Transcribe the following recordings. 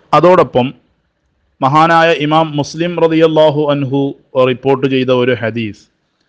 അതോടൊപ്പം മഹാനായ ഇമാം മുസ്ലിം റളിയല്ലാഹു അൻഹു റിപ്പോർട്ട് ചെയ്ത ഒരു ഹദീസ്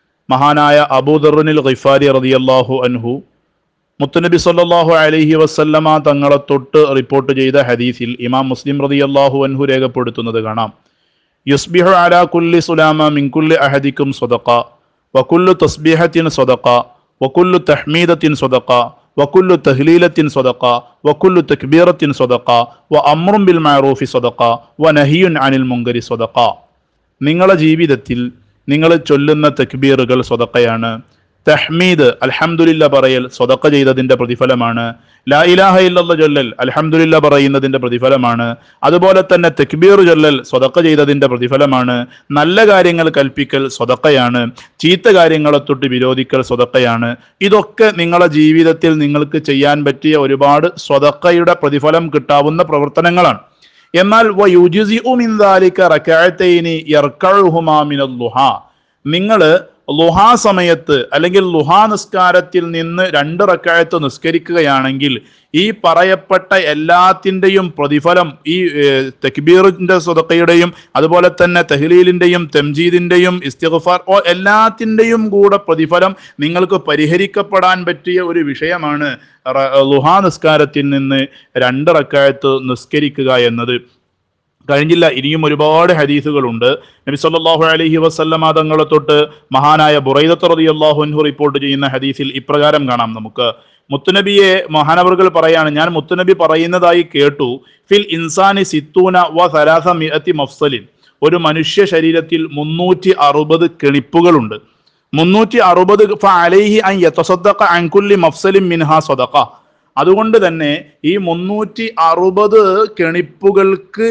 മഹാനായ അബൂദറിനിൽ ഖിഫാരി റളിയല്ലാഹു അൻഹു മുത്തുനബി സല്ലല്ലാഹു അലൈഹി വസല്ലമ തങ്ങളെ തൊട്ട് റിപ്പോർട്ട് ചെയ്ത ഹദീസിൽ ഇമാം മുസ്ലിം റളിയല്ലാഹു അൻഹു രേഖപ്പെടുത്തുന്നത് കാണാം യുസ്ബിഹു അലാ കുല്ലി സുലാമ മിൻ കുല്ലി അഹദിക്കും സ്വദഖ വകുല്ലു തസ്ബീഹത്തിൻ സ്വദഖ വകുല്ലു തഹ്മീദത്തിൻ സ്വദഖ വകുല്ലു തഹ്ലീലത്തിൻ സ്വദഖ വകുല്ലു തക്ബീറത്തിൻ സ്വദഖ വ അമ്റും ബിൽ മഅറൂഫി സ്വദഖ വ നഹിയുൻ അനിൽ മുങ്കരി സ്വദഖ നിങ്ങളുടെ ജീവിതത്തിൽ നിങ്ങൾ ചൊല്ലുന്ന തക്ബീറുകൾ സ്വതക്കയാണ് തഹ്മീദ് അൽഹംദുലില്ല പറയൽ സ്വതക്ക ചെയ്തതിന്റെ പ്രതിഫലമാണ് ലാ ഇലാഹ ഇല്ലല്ല ചൊല്ലൽ അൽഹംദുലില്ല പറയുന്നതിന്റെ പ്രതിഫലമാണ് അതുപോലെ തന്നെ തെക്ബീർ ചൊല്ലൽ സ്വതക്ക ചെയ്തതിന്റെ പ്രതിഫലമാണ് നല്ല കാര്യങ്ങൾ കൽപ്പിക്കൽ സ്വതക്കയാണ് ചീത്ത കാര്യങ്ങളെ തൊട്ട് വിരോധിക്കൽ സ്വതക്കയാണ് ഇതൊക്കെ നിങ്ങളുടെ ജീവിതത്തിൽ നിങ്ങൾക്ക് ചെയ്യാൻ പറ്റിയ ഒരുപാട് സ്വതക്കയുടെ പ്രതിഫലം കിട്ടാവുന്ന പ്രവർത്തനങ്ങളാണ് എന്നാൽ വയുജിസിഉ മിൻ ദാലിക റകഅത്തൈനി യർകഉഹുമാ മിനൽ ളുഹാ നിങ്ങൾ ലുഹാ സമയത്ത് അല്ലെങ്കിൽ ലുഹാ നിസ്കാരത്തിൽ നിന്ന് രണ്ട് റക്കായത്ത് നിസ്കരിക്കുകയാണെങ്കിൽ ഈ പറയപ്പെട്ട എല്ലാത്തിൻ്റെയും പ്രതിഫലം ഈ ഏർ, തക്ബീറിന്റെ സ്വതക്കയുടെയും അതുപോലെ തന്നെ തെഹ്ലീലിന്റെയും തെംജീദിന്റെയും ഇസ്തിഗ്ഫാർ ഓ എല്ലാത്തിൻ്റെയും കൂടെ പ്രതിഫലം നിങ്ങൾക്ക് പരിഹരിക്കപ്പെടാൻ പറ്റിയ ഒരു വിഷയമാണ് റ- ലുഹാ നിസ്കാരത്തിൽ നിന്ന് രണ്ട് റക്കായത്ത് നിസ്കരിക്കുക എന്നത് കഴിഞ്ഞില്ല ഇനിയും ഒരുപാട് ഹദീസുകളുണ്ട് നബി സല്ലല്ലാഹു അലൈഹി വസല്ലമ തങ്ങളെ തൊട്ട് മഹാനായ ബുറൈദത്ത് റളിയല്ലാഹു അൻഹു റിപ്പോർട്ട് ചെയ്യുന്ന ഹദീസിൽ ഇപ്രകാരം കാണാം നമുക്ക് മുത്തുനബിയെ മഹാനവറുകൾ പറയാണ് ഞാൻ മുത്തുനബി പറയുന്നതായി കേട്ടു ഫിൽ ഇൻസാനി സിത്തൂന വ സലാസ മിഅത്തി മഫ്സലിൻ ഒരു മനുഷ്യ ശരീരത്തിൽ മുന്നൂറ്റി അറുപത് കെണിപ്പുകളുണ്ട് മുന്നൂറ്റി അറുപത് അലൈഹി അൻ യതസദ്ദഖ അൻ കുല്ലി മഫ്സലിൻ മിൻഹാ സദഖ അതുകൊണ്ട് തന്നെ ഈ മുന്നൂറ്റി അറുപത് കെണിപ്പുകൾക്ക്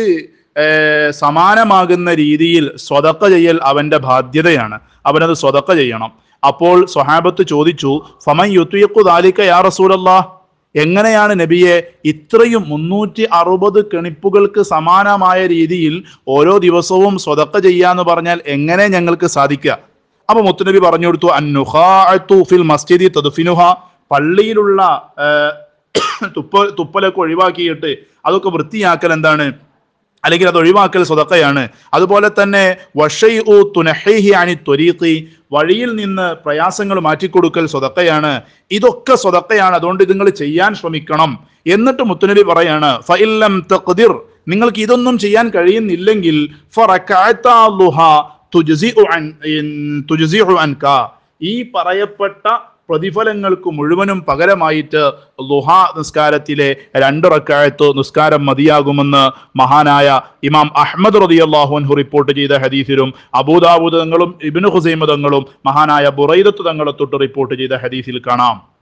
ഏർ, സമാനമാകുന്ന രീതിയിൽ സ്വതക്ക ചെയ്യൽ അവന്റെ ബാധ്യതയാണ് അവനത് സ്വതക്ക ചെയ്യണം അപ്പോൾ സ്വഹാബത്ത് ചോദിച്ചു ഫമൻ യുത്വീഖു ദാലിക യാ റസൂലല്ലാ എങ്ങനെയാണ് നബിയെ ഇത്രയും മുന്നൂറ്റി അറുപത് കെണിപ്പുകൾക്ക് സമാനമായ രീതിയിൽ ഓരോ ദിവസവും സ്വതക്ക ചെയ്യാന്ന് പറഞ്ഞാൽ എങ്ങനെ ഞങ്ങൾക്ക് സാധിക്കുക അപ്പൊ മുത്തുനബി പറഞ്ഞു കൊടുത്തു അന്നുഹാഅത്തു ഫിൽ മസ്ജിദി തദ്ഫിനുഹ പള്ളിയിലുള്ള ഏർ, തുപ്പ തുപ്പലൊക്കെ ഒഴിവാക്കിയിട്ട് അതൊക്കെ വൃത്തിയാക്കൽ എന്താണ് അല്ലെങ്കിൽ അത് ഒഴിവാക്കൽ സ്വതക്കയാണ് അതുപോലെ തന്നെ വഷൈഉ തുനഹൈഹി അനി ത്വരീഖി വഴിയിൽ നിന്ന് പ്രയാസങ്ങൾ മാറ്റിക്കൊടുക്കൽ സ്വതക്കയാണ് ഇതൊക്കെ സ്വതക്കയാണ് അതുകൊണ്ട് ഇത് നിങ്ങൾ ചെയ്യാൻ ശ്രമിക്കണം എന്നിട്ട് മുത്തുനബി പറയാണ് ഫഇല്ലം തഖ്ദിർ നിങ്ങൾക്ക് ഇതൊന്നും ചെയ്യാൻ കഴിയുന്നില്ലെങ്കിൽ ഫറകഅത്ത ളുഹ തുജ്സിഉ അൻ ഇൻ- തുജ്സിഉ അൻക ഈ പറയപ്പെട്ട പ്രതിഫലങ്ങൾക്ക് മുഴുവനും പകരമായിട്ട് ലുഹാ നിസ്കാരത്തിലെ രണ്ട് റക്കായത്ത് നിസ്കാരം മതിയാകുമെന്ന് മഹാനായ ഇമാം അഹ്മദ് റളിയല്ലാഹു അൻഹു റിപ്പോർട്ട് ചെയ്ത ഹദീസിലും അബൂദാബൂദ് തങ്ങളും ഇബ്നു ഹുസൈമ തങ്ങളും മഹാനായ ബുറൈദത്ത് തങ്ങളെ തൊട്ട് റിപ്പോർട്ട് ചെയ്ത ഹദീസിൽ കാണാം